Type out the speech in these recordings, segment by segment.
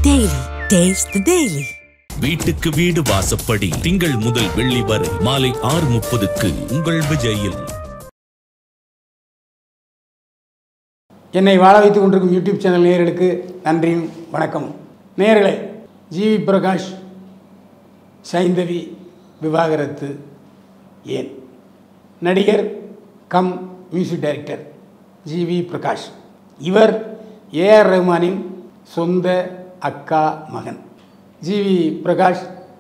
Daily. Taste the Daily. வீட்டுக்கு வீடு வாசப்படி திங்கள் முதல் வெள்ளி வரை மாலை ஆறு முப்பதுக்கு உங்கள் விஜயில் என்னை வாழ வைத்துக் கொண்டிருக்கும் யூடியூப் சேனல் நேயர்களுக்கு நன்றியும் வணக்கமும் நேயர்களே ஜிவி பிரகாஷ் சைந்தவி விவாகரத்து ஏன் நடிகர் cum music director GV Prakash இவர் ஏஆர் ரஹ்மானின் சொந்த அக்கா மகன் ஜிவி பிரகாஷ்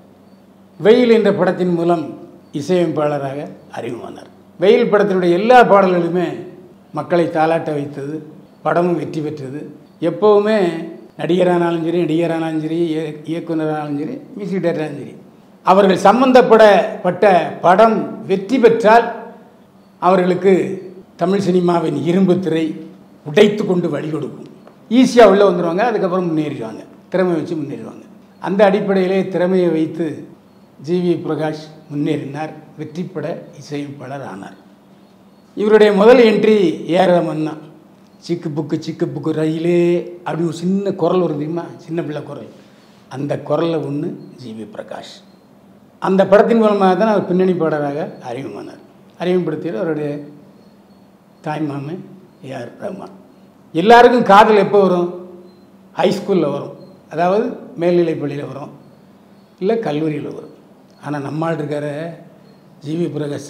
வெயில் என்ற படத்தின் மூலம் இசையமைப்பாளராக அறிமுகமானார் வெயில் படத்தினுடைய எல்லா பாடல்களுமே மக்களை தாளாட்ட வைத்தது படமும் வெற்றி பெற்றது எப்போவுமே நடிகரானாலும் சரி நடிகரானாலும் சரி இய- இயக்குனரானாலும் சரி மியூசிக் டைரக்டரானாலும் சரி அவர்கள் சம்பந்தப்படப்பட்ட படம் வெற்றி பெற்றால் அவர்களுக்கு தமிழ் சினிமாவின் இரும்பு திரை உடைத்து கொண்டு வழி கொடுக்கும் ஈஸியாக உள்ளே வந்துடுவாங்க அதுக்கப்புறம் முன்னேறிடுவாங்க திறமை வச்சு முன்னேறுவாங்க அந்த அடிப்படையிலே திறமையை வைத்து ஜிவி பிரகாஷ் முன்னேறினார் வெற்றிப்பட இசையமைப்பாளர் ஆனார் இவருடைய முதல் என்ட்ரி ஏஆர் ரமன் தான் சிக்கு புக்கு சிக்கு புக்கு ரயிலே அப்படி ஒரு சின்ன குரல் வரும் தெரியுமா சின்ன பிள்ளை குரல் அந்த குரலில் ஒன்று ஜிவி பிரகாஷ் அந்த படத்தின் மூலமாக தான் அவர் பின்னணி பாடகராக அறிமுகமானார் அறிமுகப்படுத்தியவர் அவருடைய தாய்மாமன் ஏஆர் ரஹ்மான் எல்லாருக்கும் காதல் எப்போ வரும் ஹைஸ்கூலில் வரும் அதாவது மேல்நிலைப் பள்ளியில் வரும் இல்லை கல்லூரியில் வரும் ஆனால் நம்மால் இருக்கார ஜிவி பிரகாஷ்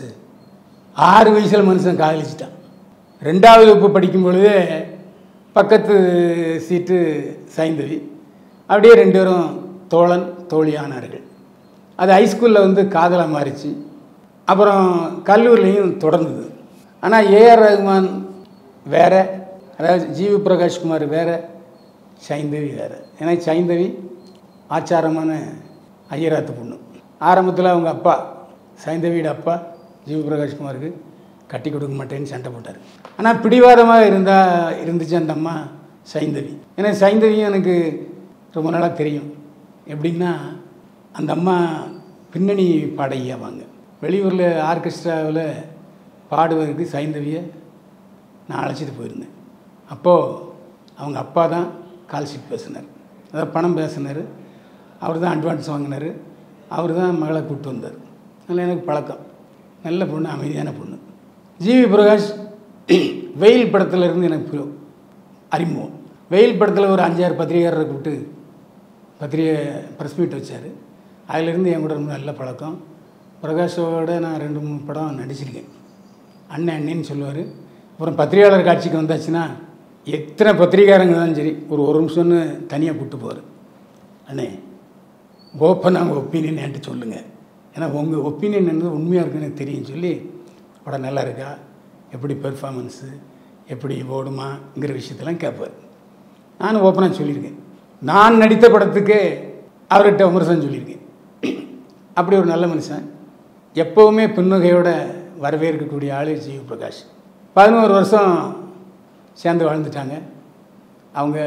ஆறு வயசில் மனுஷன் காதலிச்சிட்டான் ரெண்டாவது வகுப்பு படிக்கும் பொழுதே பக்கத்து சீட்டு சைந்தவி அப்படியே ரெண்டு பேரும் தோழன் தோழியானார்கள் அது ஹைஸ்கூலில் வந்து காதலாக மாறிச்சு அப்புறம் கல்லூரிலையும் தொடர்ந்தது ஆனால் ஏஆர் ரஹ்மான் வேற அதாவது ஜிவி பிரகாஷ் குமார் வேற சைந்தவி வேற ஏன்னா சைந்தவி ஆச்சாரமான ஐயராத்து பொண்ணு ஆரம்பத்தில் அவங்க அப்பா சைந்தவியோட அப்பா ஜிவி பிரகாஷ் குமாருக்கு கட்டி கொடுக்க மாட்டேன்னு சண்டை போட்டார் ஆனால் பிடிவாதமாக இருந்தால் இருந்துச்சு அந்த அம்மா சைந்தவி ஏன்னா சைந்தவியும் எனக்கு ரொம்ப நாளாக தெரியும் எப்படின்னா அந்த அம்மா பின்னணி பாடகியாவாங்க வெளியூரில் ஆர்கெஸ்ட்ராவில் பாடுவதற்கு சைந்தவியை நான் அழைச்சிட்டு போயிருந்தேன் அப்போது அவங்க அப்பா தான் கால் ஷீட் பேசினார் அதாவது பணம் பேசினார் அவர் தான் அட்வான்ஸ் வாங்கினார் அவர் தான் மகளை கூப்பிட்டு வந்தார் அதனால் எனக்கு பழக்கம் நல்ல பொண்ணு அமைதியான பொண்ணு ஜிவி பிரகாஷ் வெயில் படத்துல இருந்து எனக்கு பு- அறிமுகம் வெயில் படத்தில் ஒரு அஞ்சாறு பத்திரிகையாளரை கூப்பிட்டு பத்திரிகை ப்ரெஸ் மீட் வச்சார் அதிலிருந்து என் கூட ரொம்ப நல்ல பழக்கம் பிரகாஷோட நான் ரெண்டு மூணு படம் நடிச்சிருக்கேன் அண்ணன் அண்ணேன்னு சொல்லுவார் அப்புறம் பத்திரிகையாளர் காட்சிக்கு வந்தாச்சுன்னா எத்தனை பத்திரிகாரங்க தான் சரி ஒரு ஒரு நிமிஷம்னு தனியாக கூப்பிட்டு போவார் அண்ணே ஓப்பனாக உங்கள் ஒப்பீனியன் என்கிட்ட சொல்லுங்கள் ஏன்னா உங்கள் ஒப்பீனியன் என்னது உண்மையாக இருக்குன்னு எனக்கு தெரியும் சொல்லி படம் நல்லா இருக்கா எப்படி பெர்ஃபார்மன்ஸு எப்படி ஓடுமாங்கிற விஷயத்தெல்லாம் கேட்பார் நானும் ஓப்பனாக சொல்லியிருக்கேன் நான் நடித்த படத்துக்கு அவர்கிட்ட விமர்சனம் சொல்லியிருக்கேன் அப்படி ஒரு நல்ல மனுஷன் எப்போவுமே புன்னகையோட வரவேற்கக்கூடிய ஆளு ஜிவி பிரகாஷ் பதினோரு வருஷம் சேர்ந்து வாழ்ந்துட்டாங்க அவங்க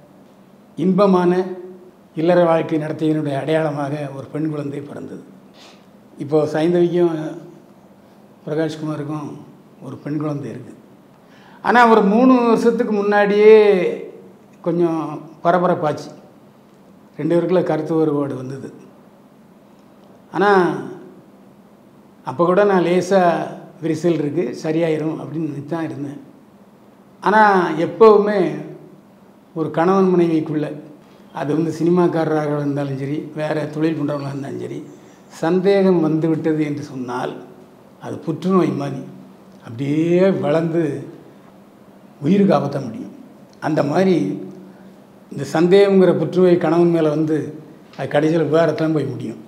இன்பமான இல்லற வாழ்க்கை நடத்தியதனுடைய அடையாளமாக ஒரு பெண் குழந்தை பிறந்தது இப்போது சைந்தவிக்கும் பிரகாஷ்குமாருக்கும் ஒரு பெண் குழந்தை இருக்குது ஆனால் ஒரு மூணு வருஷத்துக்கு முன்னாடியே கொஞ்சம் பரபரப்பாச்சு ரெண்டு பேருக்குள்ள கருத்து வேறுபாடு வந்தது ஆனால் அப்போ கூட நான் லேசாக விரிசல் இருக்குது சரியாயிரும் அப்படின்னு தான் இருந்தேன் ஆனால் எப்போவுமே ஒரு கணவன் மனைவிக்குள்ள அது வந்து சினிமாக்காரராக இருந்தாலும் சரி வேறு தொழில் பண்ணுறவங்களாக இருந்தாலும் சரி சந்தேகம் வந்து விட்டது என்று சொன்னால் அது புற்றுநோய் மாதிரி அப்படியே வளர்ந்து உயிருக்கு ஆபத்த முடியும் அந்த மாதிரி இந்த சந்தேகங்கிற புற்றுநோய் கணவன் மேலே வந்து அது கடைசியில் விவாகரத்துலாம் போய் முடியும்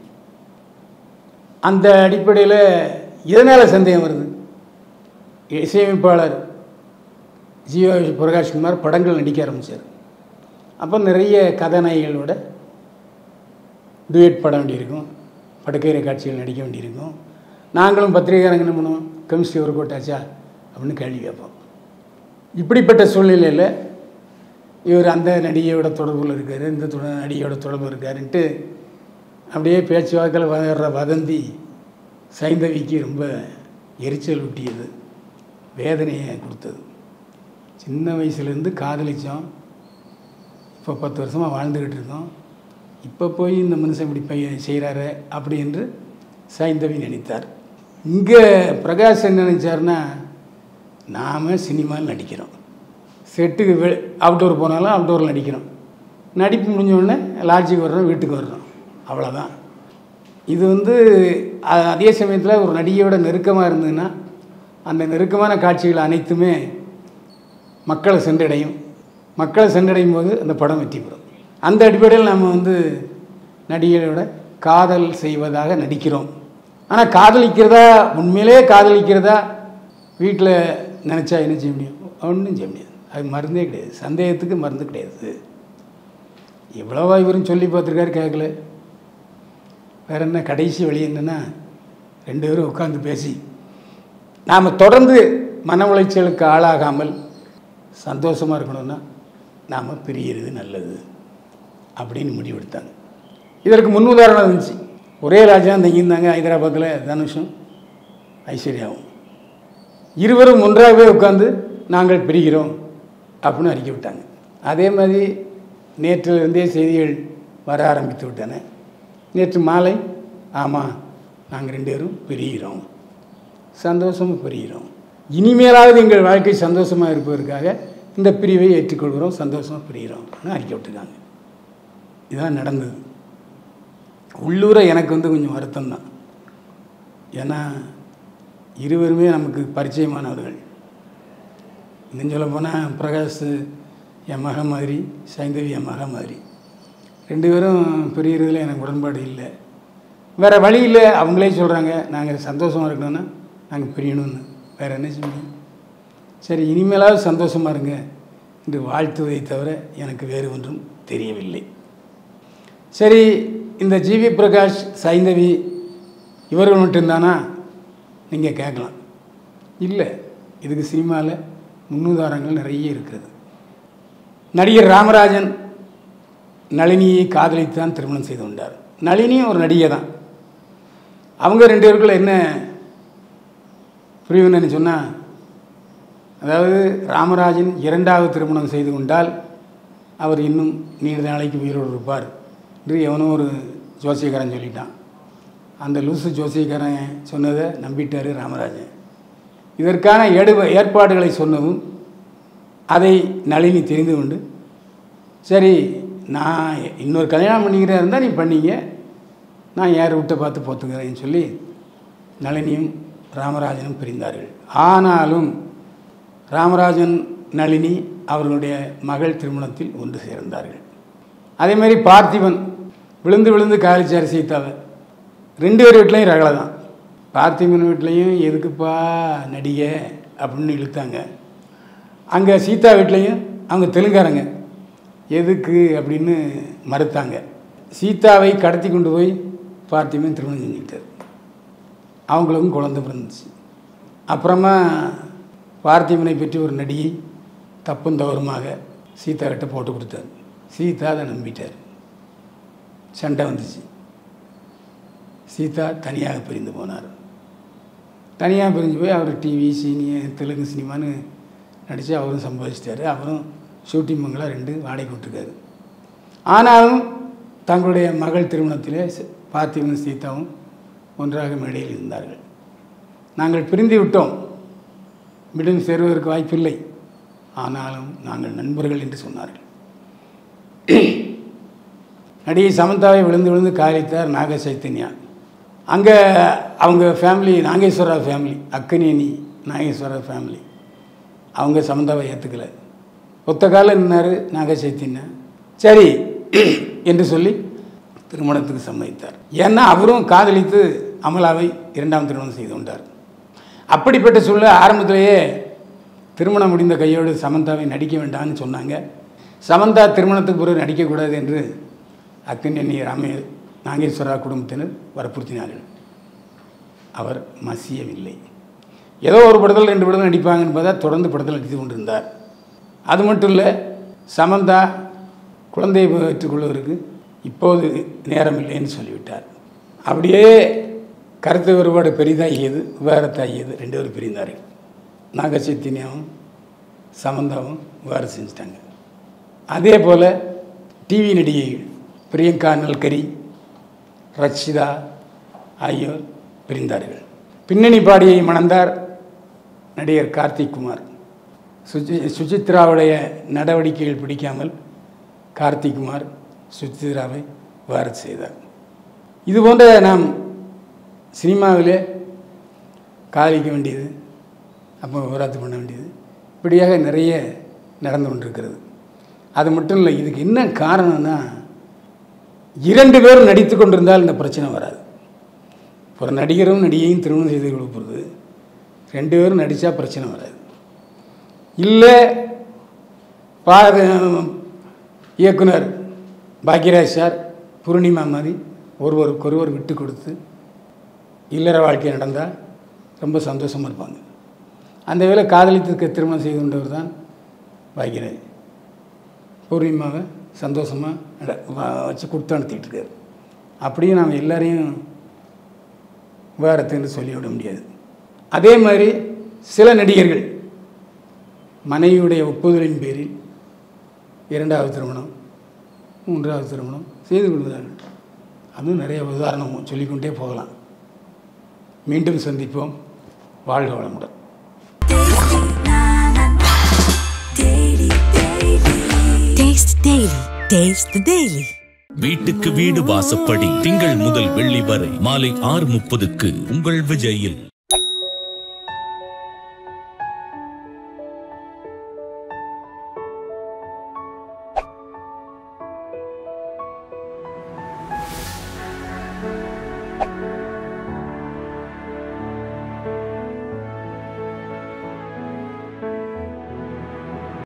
அந்த அடிப்படையில் எதனால் சந்தேகம் வருது இசையமைப்பாளர் ஜியோ பிரகாஷ்குமார் படங்கள் நடிக்க ஆரம்பித்தார் அப்போ நிறைய கதாநாயகிகளோட டுயட் பாட வேண்டியிருக்கும் படுக்கையறை காட்சிகள் நடிக்க வேண்டியிருக்கும் நாங்களும் பத்திரிகைக்காரங்க என்ன பண்ணுவோம் கெமிஸ்ட்ரி ஒரு கோட்டாச்சா அப்படின்னு கேள்வி கேட்போம் இப்படிப்பட்ட சூழ்நிலையில் இவர் அந்த நடிகையோட தொடர்பில் இருக்கார் இந்த தொட- நடிகையோட தொடர்பு இருக்காருன்ட்டு அப்படியே பேச்சுவாக்கில் வர்ற வதந்தி சைந்தவிக்கு ரொம்ப எரிச்சல் ஊட்டியது வேதனையை கொடுத்தது சின்ன வயசுலேருந்து காதலித்தோம் இப்போ பத்து வருஷமாக வாழ்ந்துக்கிட்டு இருக்கோம் இப்போ போய் இந்த மனுஷன் இப்படி பையன் செய்கிறாரு அப்படி என்று சைந்தவி நினைத்தார் இங்கே பிரகாஷ் என்ன நினைச்சாருன்னா நாம் சினிமாவில் நடிக்கிறோம் செட்டுக்கு வெ அவுட்டோர் போனாலும் அவுட்டோரில் நடிக்கிறோம் நடிப்பு முடிஞ்ச உடனே லாட்ஜுக்கு வர்றோம் வீட்டுக்கு வர்றோம் அவ்வளோதான் இது வந்து அ- அதே சமயத்தில் ஒரு நடிகையோட நெருக்கமாக இருந்ததுன்னா அந்த நெருக்கமான காட்சிகள் அனைத்துமே மக்களை சென்றடையும் மக்களை சென்றடையும் போது அந்த படம் வெற்றி பெறும் அந்த அடிப்படையில் நம்ம வந்து நடிகையோட காதல் செய்வதாக நடிக்கிறோம் ஆனால் காதலிக்கிறதா உண்மையிலே காதலிக்கிறதா வீட்டில் நினச்சா என்ன செய்ய முடியும் ஒன்றும் செய்ய முடியாது அது மருந்தே கிடையாது சந்தேகத்துக்கு மருந்து கிடையாது எவ்வளவா இவரும் சொல்லி பார்த்துருக்காரு கேட்கல வேற என்ன கடைசி வழி என்னன்னா ரெண்டு பேரும் உட்காந்து பேசி நாம் தொடர்ந்து மன உளைச்சலுக்கு ஆளாகாமல் சந்தோஷமாக இருக்கணும்னா நாம் பிரியறது நல்லது அப்படின்னு முடிவெடுத்தாங்க இதற்கு முன் உதாரணம் இருந்துச்சு ஒரே ராஜா தங்கியிருந்தாங்க ஹைதராபாத்தில் தனுஷும் ஐஸ்வர்யாவும் இருவரும் ஒன்றாகவே உட்காந்து நாங்கள் பிரிகிறோம் அப்படின்னு அறிக்கை விட்டாங்க அதே மாதிரி நேற்றிலிருந்தே செய்திகள் வர ஆரம்பித்து விட்டன நேற்று மாலை ஆமாம் நாங்கள் ரெண்டு பேரும் பிரிகிறோம் சந்தோஷமும் பிரிகிறோம் இனிமேலாவது எங்கள் வாழ்க்கை சந்தோஷமாக இருப்பதற்காக இந்த பிரிவை ஏற்றுக்கொள்கிறோம் சந்தோஷமாக பிரிகிறோம்னு அறிக்கை விட்டுருக்காங்க இதான் நடந்தது உள்ளூர எனக்கு வந்து கொஞ்சம் வருத்தம் தான் ஏன்னா இருவருமே நமக்கு பரிச்சயமானவர்கள் இன்னும் சொல்ல போனால் பிரகாஷ் என் மகன் மாதிரி சைந்தவி என் மகன் மாதிரி ரெண்டு பேரும் பிரியறதுல எனக்கு உடன்பாடு இல்லை வேறு வழி இல்லை அவங்களே சொல்கிறாங்க நாங்கள் சந்தோஷமாக இருக்கணும்னா நாங்கள் பிரியணும்னு வேறு என்ன செய்ய முடியும் சரி இனிமேலாவது சந்தோஷமாக இருங்க என்று வாழ்த்துவதை தவிர எனக்கு வேறு ஒன்றும் தெரியவில்லை சரி இந்த ஜிவி பிரகாஷ் சைந்தவி இவர்கள் மட்டும்தானா நீங்கள் கேட்கலாம் இல்லை இதுக்கு சினிமாவில் முன்னுதாரணங்கள் நிறைய இருக்கிறது நடிகர் ராமராஜன் நளினியை காதலித்தான் திருமணம் செய்து கொண்டார் நளினியும் ஒரு நடிகை தான் அவங்க ரெண்டு பேருக்குள்ள என்ன புரியுன்னு சொன்னால் அதாவது ராமராஜன் இரண்டாவது திருமணம் செய்து கொண்டால் அவர் இன்னும் நீண்ட நாளைக்கு உயிரோடு இருப்பார் என்று எவனோ ஒரு ஜோசியக்காரன் சொல்லிட்டான் அந்த லூசு ஜோசியக்காரன் சொன்னதை நம்பிட்டார் ராமராஜன் இதற்கான ஏடு ஏற்பாடுகளை சொன்னதும் அதை நளினி தெரிந்து கொண்டு சரி நான் இன்னொரு கல்யாணம் பண்ணிக்கிறதா இருந்தால் நீ பண்ணீங்க நான் யார் விட்ட பார்த்து போத்துக்கிறேன்னு சொல்லி நளினியும் ராமராஜனும் பிரிந்தார்கள் ஆனாலும் ராமராஜன் நளினி அவர்களுடைய மகள் திருமணத்தில் ஒன்று சேர்ந்தார்கள் அதே மாதிரி பார்த்திபன் விழுந்து விழுந்து காலிச்சார் சீதாவை ரெண்டு பேர் வீட்லேயும் ரகலை தான் பார்த்திபன் வீட்லேயும் எதுக்குப்பா நடிகை அப்படின்னு இழுத்தாங்க அங்கே சீதா வீட்லேயும் அவங்க தெலுங்காரங்க எதுக்கு அப்படின்னு மறுத்தாங்க சீதாவை கடத்தி கொண்டு போய் பார்த்திபன் திருமணம் செஞ்சுக்கிட்டார் அவங்களுக்கும் குழந்தை பிறந்துச்சு அப்புறமா பார்த்திபனை பற்றி ஒரு நடிகை தப்பும் தவறுமாக சீதா கிட்ட போட்டு கொடுத்தார் சீதா அதை நம்பிட்டார் சண்டை வந்துச்சு சீதா தனியாக பிரிந்து போனார் தனியாக பிரிஞ்சு போய் அவர் டிவி சீனிய தெலுங்கு சினிமான்னு நடித்து அவரும் சம்பாதிச்சிட்டாரு அவரும் ஷூட்டிங் பங்களா ரெண்டு வாடகை விட்டுருக்காரு ஆனாலும் தங்களுடைய மகள் திருமணத்திலே சி- பார்த்திபனும் சீதாவும் ஒன்றாக மேடையில் இருந்தார்கள் நாங்கள் பிரிந்து விட்டோம் மீண்டும் சேருவதற்கு வாய்ப்பில்லை ஆனாலும் நாங்கள் நண்பர்கள் என்று சொன்னார்கள் நடிகை சமந்தாவை விழுந்து விழுந்து காரித்தார் நாக சைத்தன்யா அங்கே அவங்க family Nageswara family Akkineni Nageswara family அவங்க சமந்தாவை ஏற்றுக்கல ஒத்த காலில் நின்னார் நாக சைத்தன்யா சரி என்று சொல்லி திருமணத்துக்கு சம்மதித்தார் ஏன்னா அவரும் காதலித்து அமலாவை இரண்டாம் திருமணம் செய்து கொண்டார் அப்படிப்பட்ட சூழ்நிலை ஆரம்பத்திலேயே திருமணம் முடிந்த கையோடு சமந்தாவை நடிக்க வேண்டாம்னு சொன்னாங்க சமந்தா திருமணத்துக்கு பிறகு நடிக்கக்கூடாது என்று அக்கண்ணி ராமே நாகேஸ்வரா குடும்பத்தினர் வற்புறுத்தினார்கள் அவர் மசியவில்லை ஏதோ ஒரு படத்தில் ரெண்டு படத்தில் நடிப்பாங்கன்னு பார்த்தா தொடர்ந்து படத்தில் நடித்து கொண்டிருந்தார் அது மட்டும் இல்லை சமந்தா குழந்தையை பெற்றுக்கொள்வதற்கு இப்போது நேரம் இல்லைன்னு சொல்லிவிட்டார் அப்படியே கருத்து வேறுபாடு பெரிதாகியது விவகாரத்தாகியது ரெண்டு பேரும் பிரிந்தார்கள் நாகச்சைத்தன்யாவும் சமந்தாவும் விவகாரம் செஞ்சிட்டாங்க அதே போல் டிவி நடிகைகள் பிரியங்கா நல்கரி ரச்சிதா ஆகியோர் பிரிந்தார்கள் பின்னணி பாடியை மணந்தார் நடிகர் கார்த்திக் குமார் சுஜி சுசித்ராவுடைய நடவடிக்கைகள் பிடிக்காமல் கார்த்திக் குமார் சுசித்ராவை விவாகரத்து செய்தார் இது போன்ற நாம் சினிமாவிலே காதலிக்க வேண்டியது அப்போ விவராத்து பண்ண வேண்டியது இப்படியாக நிறைய நடந்து கொண்டிருக்கிறது அது மட்டும் இல்லை இதுக்கு என்ன காரணம்னா இரண்டு பேரும் நடித்து கொண்டிருந்தால் இந்த பிரச்சனை வராது ஒரு நடிகரும் நடிகையும் திருமணம் செய்து கொடுப்பது ரெண்டு பேரும் நடித்தா பிரச்சனை வராது இல்லை பா இயக்குனர் பாக்யராஜ் சார் பூர்ணிமா மாதிரி ஒருவருக்கொருவர் விட்டு கொடுத்து இல்லற வாழ்க்கை நடந்தால் ரொம்ப சந்தோஷமாக இருப்பாங்க அந்த வேளை காதலித்து திருமணம் செய்து கொண்டவர் தான் பாக்யராஜ் பூர்ணிமாவை சந்தோஷமாக நட வ- வச்சு கொடுத்து அனுப்பிட்டு இருக்காரு அப்படியும் நாம் எல்லாரையும் விவாகரத்துன்னு சொல்லிவிட முடியாது அதே மாதிரி சில நடிகர்கள் மனைவியுடைய ஒப்புதலின் பேரில் இரண்டாவது திருமணம் மூன்றாவது திருமணம் செய்து கொள்கிறார்கள் அதுவும் நிறைய உதாரணம் சொல்லிக்கொண்டே போகலாம் மீண்டும் சந்திப்போம் வாழ்க வளமுடன் Taste Daily. Taste the Daily. வீட்டுக்கு வீடு வாசப்படி திங்கள் முதல் வெள்ளி வரை மாலை ஆறு முப்பதுக்கு உங்கள் விஜயில்